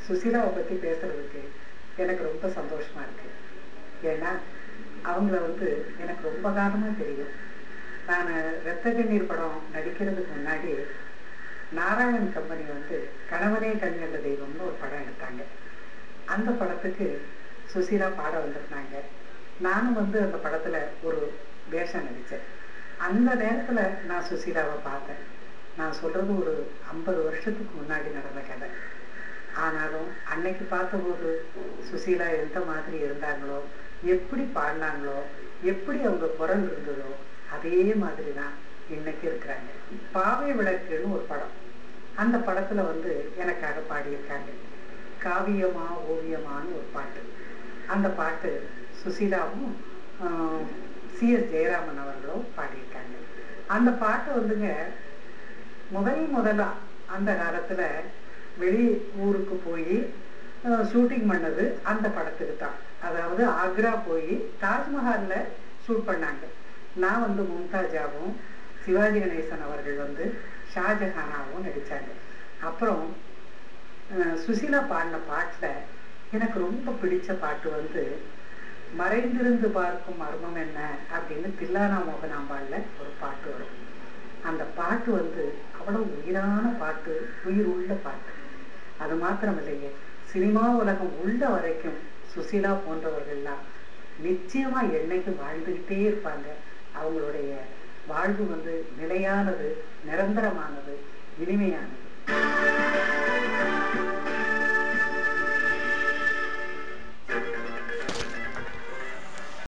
சுசீலாவை பற்றி பேசுறதுக்கு எனக்கு ரொம்ப சந்தோஷமா இருக்கு ஏன்னா அவங்கள வந்து எனக்கு ரொம்ப காலமா தெரியும் நான் ரத்த கண்ணீர் படம் நடிக்கிறதுக்கு முன்னாடி நாராயணன் கம்பெனி வந்து கணவனே கண்கண்ட தெய்வம்னு ஒரு படம் எடுத்தாங்க அந்த படத்துக்கு சுசீலா பாட வந்திருந்தாங்க நானும் வந்து அந்த படத்துல ஒரு வேஷம் நடித்தேன் அந்த நேரத்துல நான் சுசீலாவை பார்த்தேன் நான் சொல்றது ஒரு ஐம்பது வருஷத்துக்கு முன்னாடி நடந்த கதை ஆனாலும் அன்னைக்கு பார்த்தபோது சுசீலா எந்த மாதிரி இருந்தாங்களோ எப்படி பாடினாங்களோ எப்படி அவங்க குரல் இருந்ததோ அதே மாதிரி தான் இன்னைக்கு இருக்கிறாங்க பாவை விளக்குன்னு ஒரு படம் அந்த படத்துல வந்து எனக்காக பாடியிருக்காங்க காவியமா ஓவியமான்னு ஒரு பாட்டு அந்த பாட்டு சுசீலாவும் சிஎஸ் ஜெயராமன் அவர்களும் பாடியிருக்காங்க அந்த பாட்டு வந்துங்க முதல் முதலா அந்த காலத்துல வெளி ஊருக்கு போய் ஷூட்டிங் பண்ணது அந்த படத்துக்கு தான் அதாவது ஆக்ரா போய் தாஜ்மஹால்ல ஷூட் பண்ணாங்க நான் வந்து மும்தாஜாவும் சிவாஜி கணேசன் அவர்கள் வந்து ஷாஜஹானாவும் நடிச்சாங்க அப்புறம் அஹ், சுசீலா பாடின பாட்டுல எனக்கு ரொம்ப பிடிச்ச பாட்டு வந்து மறைந்திருந்து பார்க்கும் மர்மம் என்ன அப்படின்னு தில்லானா மோகனாம்பாள்ல ஒரு பாட்டு வரும் அந்த பாட்டு வந்து அவ்வளவு உயிரான பாட்டு உயிர் உள்ள பாட்டு அது மாத்திரம் இல்லைங்க சினிமா உலகம் உள்ள வரைக்கும் சுசீலா போன்றவர்கள்லாம் நிச்சயமா என்னைக்கு வாழ்ந்துகிட்டே இருப்பாங்க அவங்களுடைய வாழ்வு வந்து நிலையானது நிரந்தரமானது இனிமையானது